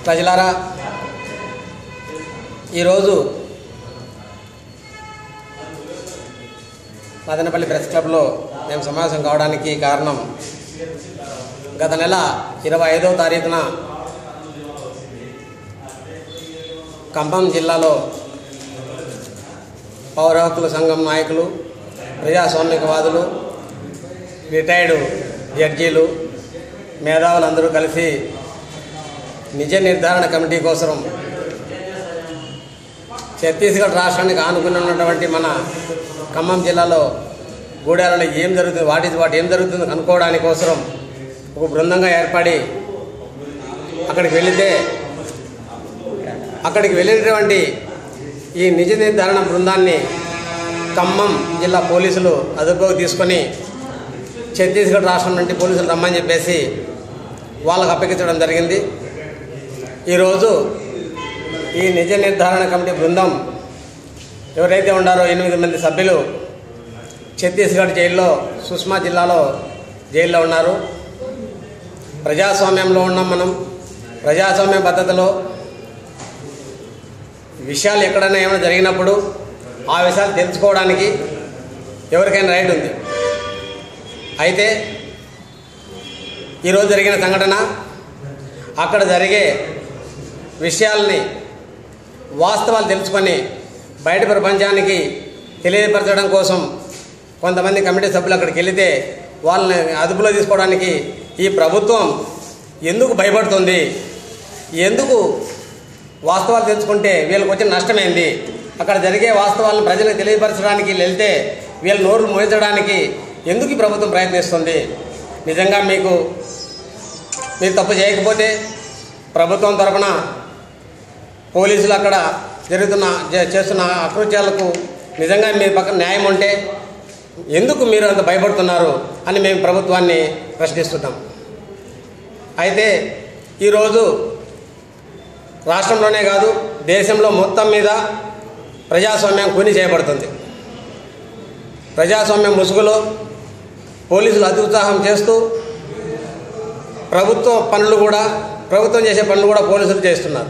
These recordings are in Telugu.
ప్రజలారా ఈరోజు మదనపల్లి ప్రెస్ క్లబ్లో మేము సమావేశం కావడానికి కారణం గత నెల ఇరవై ఐదవ తారీఖున ఖమ్మం జిల్లాలో పౌర హక్కుల సంఘం నాయకులు ప్రజాస్వామికవాదులు రిటైర్డ్ జడ్జీలు మేధావులందరూ కలిసి నిజ నిర్ధారణ కమిటీ కోసం ఛత్తీస్గఢ్ రాష్ట్రానికి ఆనుకుని ఉన్నటువంటి మన ఖమ్మం జిల్లాలో గూడాలలో ఏం జరుగుతుంది వాటి వాటి ఏం జరుగుతుందో కనుక్కోవడానికి కోసం ఒక బృందంగా ఏర్పడి అక్కడికి వెళితే అక్కడికి వెళ్ళినటువంటి ఈ నిజ నిర్ధారణ బృందాన్ని ఖమ్మం జిల్లా పోలీసులు అదుపులోకి తీసుకొని ఛత్తీస్గఢ్ రాష్ట్రం నుండి పోలీసులు రమ్మని చెప్పేసి వాళ్ళకు అప్పగించడం జరిగింది ఈరోజు ఈ నిజ నిర్ధారణ కమిటీ బృందం ఎవరైతే ఉన్నారో ఎనిమిది మంది సభ్యులు ఛత్తీస్గఢ్ జైల్లో సుష్మా జిల్లాలో జైల్లో ఉన్నారు ప్రజాస్వామ్యంలో ఉన్నాం మనం ప్రజాస్వామ్య పద్ధతిలో విషయాలు ఎక్కడైనా ఏమైనా జరిగినప్పుడు ఆ విషయాలు తెలుసుకోవడానికి ఎవరికైనా రైట్ ఉంది అయితే ఈరోజు జరిగిన సంఘటన అక్కడ జరిగే విషయాల్ని వాస్తవాలు తెలుసుకొని బయట ప్రపంచానికి తెలియపరచడం కోసం కొంతమంది కమిటీ సభ్యులు అక్కడికి వెళితే వాళ్ళని అదుపులో తీసుకోవడానికి ఈ ప్రభుత్వం ఎందుకు భయపడుతుంది ఎందుకు వాస్తవాలు తెలుసుకుంటే వీళ్ళకి వచ్చిన నష్టమేంది అక్కడ జరిగే వాస్తవాలను ప్రజలకు తెలియపరచడానికి వెళ్తే వీళ్ళ నోరు మోయించడానికి ఎందుకు ఈ ప్రభుత్వం ప్రయత్నిస్తుంది నిజంగా మీకు మీరు తప్పు చేయకపోతే ప్రభుత్వం తరపున పోలీసులు అక్కడ జరుగుతున్న చే- చేస్తున్న అకృత్యాలకు నిజంగా మీ పక్కన న్యాయం ఉంటే ఎందుకు మీరు అంత భయపడుతున్నారు అని మేము ప్రభుత్వాన్ని ప్రశ్నిస్తున్నాం అయితే ఈరోజు రాష్ట్రంలోనే కాదు దేశంలో మొత్తం మీద ప్రజాస్వామ్యం కొని చేయబడుతుంది ప్రజాస్వామ్యం ముసుగులో పోలీసులు అత్యుత్సాహం చేస్తూ ప్రభుత్వ పనులు కూడా ప్రభుత్వం చేసే పనులు కూడా పోలీసులు చేస్తున్నారు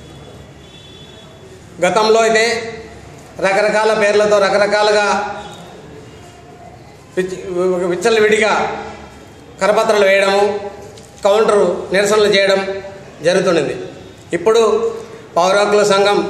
గతంలో అయితే రకరకాల పేర్లతో రకరకాలుగా విచ్- విచ్చలు విడిగా కరపత్రాలు వేయడము కౌంటరు నిరసనలు చేయడం జరుగుతున్నది ఇప్పుడు పౌర హక్కుల సంఘం